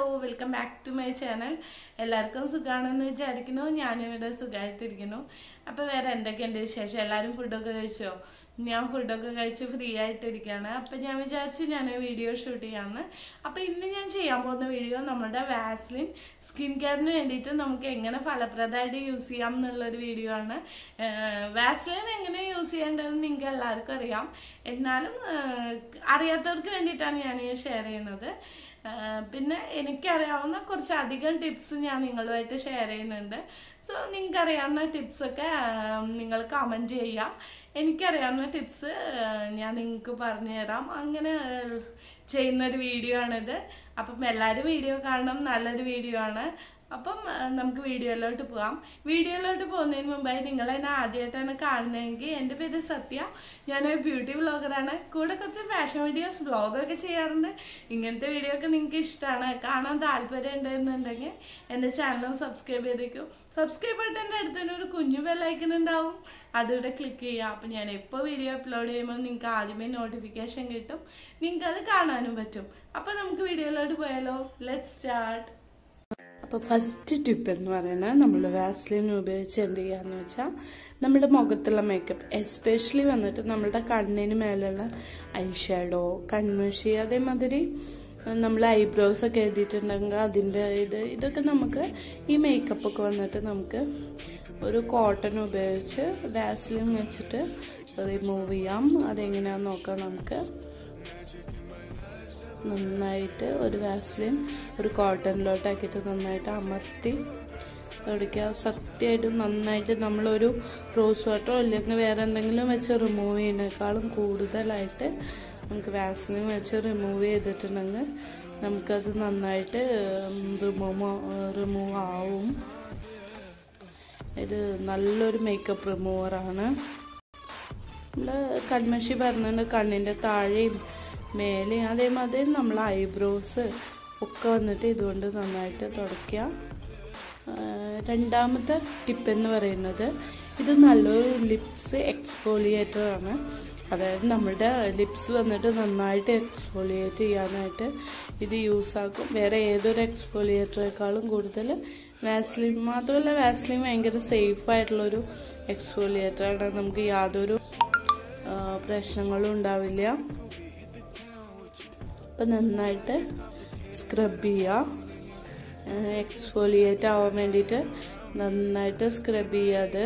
Welcome back to my channel എല്ലാവർക്കും സുഖമാണെന്ന് വിചാരിക്കുന്നു ഞാനിവിടെ സുഖമായിട്ടിരിക്കുന്നു അപ്പോൾ വേറെ എന്തൊക്കെയുണ്ട് വിശേഷം എല്ലാവരും ഫുഡൊക്കെ കഴിച്ചോ ഞാൻ ഫുഡൊക്കെ കഴിച്ച് ഫ്രീ ആയിട്ടിരിക്കുകയാണ് അപ്പോൾ ഞാൻ വിചാരിച്ചു ഞാൻ വീഡിയോ ഷൂട്ട് ചെയ്യാമെന്ന് അപ്പോൾ ഇന്ന് ഞാൻ ചെയ്യാൻ പോകുന്ന വീഡിയോ നമ്മുടെ വാസ്ലിൻ സ്കിൻ കെയറിന് വേണ്ടിയിട്ട് നമുക്ക് എങ്ങനെ ഫലപ്രദമായിട്ട് യൂസ് ചെയ്യാം എന്നുള്ളൊരു വീഡിയോ ആണ് വാസ്ലിൻ എങ്ങനെ യൂസ് ചെയ്യേണ്ടതെന്ന് നിങ്ങൾക്ക് എല്ലാവർക്കും അറിയാം എന്നാലും ഏഹ്, അറിയാത്തവർക്ക് വേണ്ടിയിട്ടാണ് ഞാൻ ഷെയർ ചെയ്യുന്നത് ആഹ് പിന്നെ എനിക്കറിയാവുന്ന കുറച്ച് അധികം ടിപ്സ് ഞാൻ നിങ്ങളുമായിട്ട് ഷെയർ ചെയ്യുന്നുണ്ട് സോ നിങ്ങൾക്ക് അറിയാവുന്ന ടിപ്സൊക്കെ നിങ്ങൾ കമൻറ്റ് ചെയ്യാം എനിക്കറിയാവുന്ന ടിപ്സ് ഞാൻ നിങ്ങൾക്ക് പറഞ്ഞു തരാം അങ്ങനെ ആഹ് ചെയ്യുന്നൊരു വീഡിയോ ആണിത് അപ്പം എല്ലാവരും വീഡിയോ കാണണം നല്ലൊരു വീഡിയോ ആണ് അപ്പം ആ, നമുക്ക് വീഡിയോയിലോട്ട് പോവാം വീഡിയോയിലോട്ട് പോകുന്നതിന് മുമ്പായി നിങ്ങൾ എന്നെ ആദ്യമായിട്ടാണ് കാണുന്നതെങ്കിൽ എൻ്റെ പേര് സത്യ ഞാനൊരു ബ്യൂട്ടി വ്ളോഗറാണ് കൂടെ കുറച്ച് ഫാഷൻ വീഡിയോസ് വ്ളോഗൊക്കെ ചെയ്യാറുണ്ട് ഇങ്ങനത്തെ വീഡിയോ ഒക്കെ നിങ്ങൾക്ക് ഇഷ്ടമാണ് കാണാൻ താല്പര്യം ഉണ്ടെന്നുണ്ടെങ്കിൽ എൻ്റെ ചാനൽ സബ്സ്ക്രൈബ് ചെയ്തേക്കും സബ്സ്ക്രൈബ് ബട്ടൻ്റെ അടുത്ത് തന്നെ ഒരു കുഞ്ഞു ബെല്ലൈക്കൻ ഉണ്ടാവും അതിവിടെ ക്ലിക്ക് ചെയ്യുക അപ്പം ഞാൻ എപ്പോൾ വീഡിയോ അപ്ലോഡ് ചെയ്യുമ്പോൾ നിങ്ങൾക്ക് ആദ്യമേ നോട്ടിഫിക്കേഷൻ കിട്ടും നിങ്ങൾക്ക് അത് കാണാനും പറ്റും അപ്പോൾ നമുക്ക് വീഡിയോയിലോട്ട് പോയാലോ ലെറ്റ് സ്റ്റാർട്ട് അപ്പോൾ ഫസ്റ്റ് ടിപ്പ് എന്ന് പറയുന്നത് നമ്മൾ വാസ്ലിൻ ഉപയോഗിച്ച് എന്ത് ചെയ്യാന്ന് വെച്ചാൽ നമ്മുടെ മുഖത്തുള്ള മേക്കപ്പ് എസ്പെഷ്യലി വന്നിട്ട് നമ്മുടെ കണ്ണിന് മേലുള്ള ഐ ഷാഡോ കൺമഷി അതേമാതിരി നമ്മൾ ഐബ്രോസ് ഒക്കെ എഴുതിയിട്ടുണ്ടെങ്കിൽ അതിൻ്റെ ഇത് ഇതൊക്കെ നമുക്ക് ഈ മേക്കപ്പ് ഒക്കെ വന്നിട്ട് നമുക്ക് ഒരു കോട്ടൺ ഉപയോഗിച്ച് വാസ്ലിൻ വെച്ചിട്ട് റിമൂവ് ചെയ്യാം അതെങ്ങനെയാണെന്ന് നോക്കാം നമുക്ക് നന്നായിട്ട് ഒരു വാസ്ലിൻ ഒരു കോട്ടണിലോട്ടാക്കിയിട്ട് നന്നായിട്ട് അമർത്തി എടുക്കുക സത്യമായിട്ടും നന്നായിട്ട് നമ്മളൊരു റോസ് വാട്ടറോ അല്ലെങ്കിൽ വേറെ എന്തെങ്കിലും വെച്ച് റിമൂവ് ചെയ്യുന്നതിനേക്കാളും കൂടുതലായിട്ട് നമുക്ക് വാസ്ലിൻ വെച്ച് റിമൂവ് ചെയ്തിട്ടുണ്ടെങ്കിൽ നമുക്കത് നന്നായിട്ട് റിമൂവ് റിമൂവ് ആവും ഇത് നല്ലൊരു മേക്കപ്പ് റിമൂവറാണ് നമ്മൾ കൺമഷി പറഞ്ഞിട്ടുണ്ട് കണ്ണിൻ്റെ താഴെയും മേലെയും അതേമാതിരി നമ്മൾ ഐബ്രോസ് ഒക്കെ വന്നിട്ട് ഇതുകൊണ്ട് നന്നായിട്ട് തുടയ്ക്കുക ആ, രണ്ടാമത്തെ ടിപ്പ് എന്ന് പറയുന്നത് ഇത് നല്ലൊരു ലിപ്സ് എക്സ്ഫോളിയേറ്റർ ആണ് അതായത് നമ്മുടെ ലിപ്സ് വന്നിട്ട് നന്നായിട്ട് എക്സ്ഫോളിയേറ്റ് ചെയ്യാനായിട്ട് ഇത് യൂസ് ആക്കും വേറെ ഏതൊരു എക്സ്ഫോളിയേറ്ററേക്കാളും കൂടുതൽ വാസ്ലിൻ മാത്രമല്ല വാസ്ലിൻ ഭയങ്കര സേഫ് ആയിട്ടുള്ളൊരു എക്സ്ഫോളിയേറ്റർ ആണ് നമുക്ക് യാതൊരു ആ, പ്രശ്നങ്ങളും ഉണ്ടാവില്ല അപ്പം നന്നായിട്ട് സ്ക്രബ് ചെയ്യുക എക്സ്ഫോലിയേറ്റ് ആവാൻ വേണ്ടിയിട്ട് നന്നായിട്ട് സ്ക്രബ് ചെയ്യാത്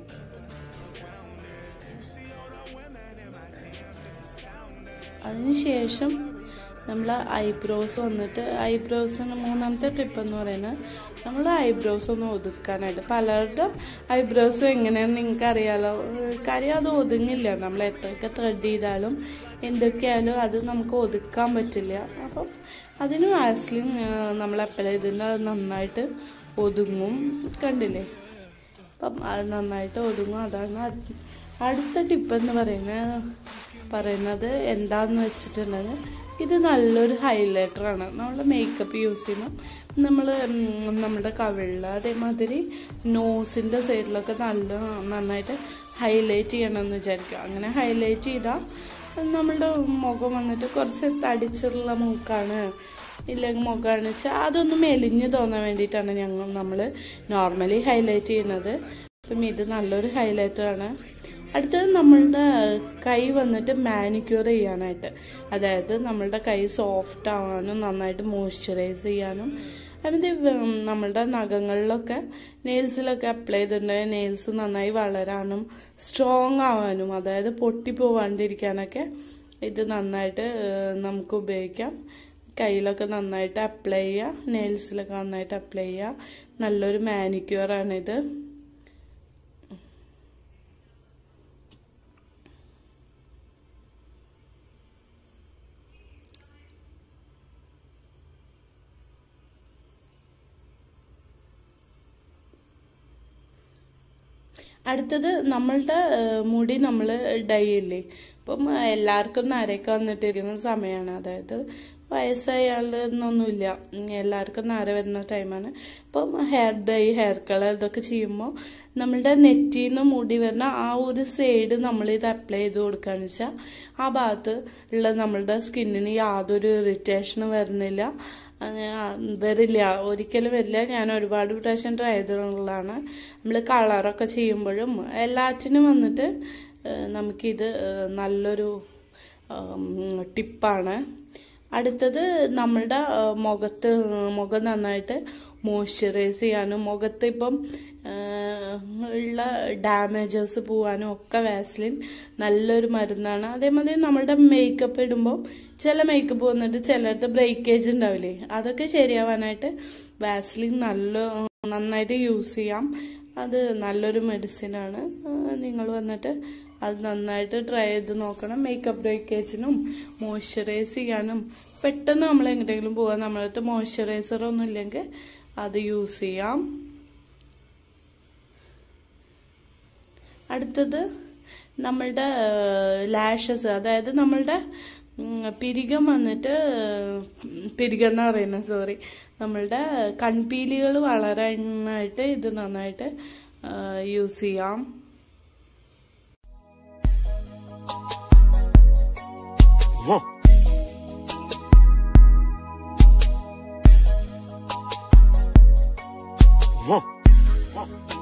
അതിനുശേഷം നമ്മൾ ഐബ്രോസ് വന്നിട്ട് ഐബ്രോസിന് മൂന്നാമത്തെ ട്രിപ്പ് എന്ന് പറയുന്നത് നമ്മൾ ഐബ്രോസ് ഒന്ന് ഒതുക്കാനായിട്ട് പലരുടെ ഐബ്രോസ് എങ്ങനെയാണെന്ന് നിങ്ങൾക്ക് അറിയാലോ കാര്യം അത് ഒതുങ്ങില്ല നമ്മൾ എത്രയൊക്കെ ത്രെഡ് ചെയ്താലും എന്തൊക്കെയായാലും അത് നമുക്ക് ഒതുക്കാൻ പറ്റില്ല അപ്പം അതിന് വാസ്ലിൻ നമ്മൾ അപ്ലൈ ചെയ്തിട്ട് അത് നന്നായിട്ട് ഒതുങ്ങും കണ്ടില്ലേ അപ്പം അത് നന്നായിട്ട് ഒതുങ്ങും അതാണ് അടു- അടുത്ത ടിപ്പ് എന്ന് പറയുന്നത് പറയുന്നത് എന്താന്ന് വെച്ചിട്ടുണ്ടെങ്കിൽ ഇത് നല്ലൊരു ഹൈലൈറ്റർ ആണ് നമ്മൾ മേക്കപ്പ് യൂസ് ചെയ്യുമ്പോൾ നമ്മൾ നമ്മുടെ കവിളിൽ അതേമാതിരി നോസിൻ്റെ സൈഡിലൊക്കെ നല്ല നന്നായിട്ട് ഹൈലൈറ്റ് ചെയ്യണമെന്ന് വിചാരിക്കുക അങ്ങനെ ഹൈലൈറ്റ് ചെയ്താൽ നമ്മളുടെ മുഖം വന്നിട്ട് കുറച്ച് തടിച്ചുള്ള മൂക്കാണ് ഇല്ലെങ്കിൽ മുഖമാണ് വെച്ചാൽ അതൊന്ന് മെലിഞ്ഞ് തോന്നാൻ വേണ്ടിയിട്ടാണ് ഞങ്ങൾ നമ്മൾ നോർമലി ഹൈലൈറ്റ് ചെയ്യുന്നത് അപ്പം ഇത് നല്ലൊരു ഹൈലൈറ്റർ ആണ് അടുത്തത് നമ്മളുടെ കൈ വന്നിട്ട് മാനിക്യൂർ ചെയ്യാനായിട്ട് അതായത് നമ്മളുടെ കൈ സോഫ്റ്റ് ആവാനും നന്നായിട്ട് മോയ്സ്ചറൈസ് ചെയ്യാനും അതിൻ്റെ നമ്മളുടെ നഖങ്ങളിലൊക്കെ നെയിൽസിലൊക്കെ അപ്ലൈ ചെയ്തിട്ടുണ്ടെങ്കിൽ നെയിൽസ് നന്നായി വളരാനും സ്ട്രോങ് ആവാനും അതായത് പൊട്ടി പോവാണ്ടിരിക്കാനൊക്കെ ഇത് നന്നായിട്ട് ഏഹ്, നമുക്ക് ഉപയോഗിക്കാം കയ്യിലൊക്കെ നന്നായിട്ട് അപ്ലൈ ചെയ്യുക നെയിൽസിലൊക്കെ നന്നായിട്ട് അപ്ലൈ ചെയ്യുക നല്ലൊരു മാനിക്യൂറാണിത് അടുത്തത് നമ്മളുടെ ഏഹ്, മുടി നമ്മൾ ഡൈ ഇല്ലേ ഇപ്പം എല്ലാവർക്കും നരയൊക്കെ വന്നിട്ടിരിക്കുന്ന സമയമാണ് അതായത് വയസ്സായാലെന്നൊന്നുമില്ല ഉം, എല്ലാവർക്കും നര വരുന്ന ടൈമാണ് അപ്പം ഹെയർ ഡൈ ഹെയർ കളർ ഇതൊക്കെ ചെയ്യുമ്പോൾ നമ്മളുടെ നെറ്റിയിൽ നിന്ന് മുടി വരുന്ന ആ ഒരു സൈഡ് നമ്മൾ ഇത് അപ്ലൈ ചെയ്ത് കൊടുക്കുകയെന്ന് വെച്ചാൽ ആ ഭാഗത്ത് ഉള്ള നമ്മളുടെ സ്കിന്നിന് യാതൊരു ഇറിറ്റേഷനും വരുന്നില്ല അത് ആ വരില്ല ഒരിക്കലും വരില്ല ഞാൻ ഒരുപാട് പ്രാവശ്യം ട്രൈ ചെയ്തിട്ടുള്ളതാണ് നമ്മൾ കളറൊക്കെ ചെയ്യുമ്പോഴും എല്ലാറ്റിനും വന്നിട്ട് ഏഹ്, നമുക്കിത് ഏഹ്, നല്ലൊരു ഉം, ടിപ്പാണ് അടുത്തത് നമ്മളുടെ ഏഹ്, മുഖത്ത് മുഖം നന്നായിട്ട് മോയ്സ്ചറൈസ് ചെയ്യാനും മുഖത്ത് ഇപ്പം ഏഹ്, ഉള്ള ഡാമേജസ് പോവാനും ഒക്കെ വാസ്ലിൻ നല്ലൊരു മരുന്നാണ് അതേമാതിരി നമ്മളുടെ മേക്കപ്പ് ഇടുമ്പോൾ ചില മേക്കപ്പ് വന്നിട്ട് ചിലർക്ക് ബ്രേക്കേജ് ഉണ്ടാവില്ലേ അതൊക്കെ ശരിയാവാനായിട്ട് വാസ്ലിൻ നല്ല നന്നായിട്ട് യൂസ് ചെയ്യാം അത് നല്ലൊരു മെഡിസിനാണ് നിങ്ങൾ വന്നിട്ട് അത് നന്നായിട്ട് ട്രൈ ചെയ്ത് നോക്കണം മേക്കപ്പ് ബ്രേക്കേജിനും മോയ്സ്ചറൈസ് ചെയ്യാനും പെട്ടെന്ന് നമ്മൾ എങ്ങോട്ടെങ്കിലും പോകാൻ നമ്മളടുത്ത് മോയ്സ്ചറൈസർ ഒന്നും ഇല്ലെങ്കിൽ അത് യൂസ് ചെയ്യാം അടുത്തത് നമ്മളുടെ ലാഷസ് അതായത് നമ്മളുടെ ഉം, പിരികം വന്നിട്ട് ഉം, പിരികം എന്ന് പറയുന്നത് സോറി നമ്മളുടെ കൺപീലികൾ വളരാനായിട്ട് ഇത് നന്നായിട്ട് യൂസ് ചെയ്യാം Huh. Huh.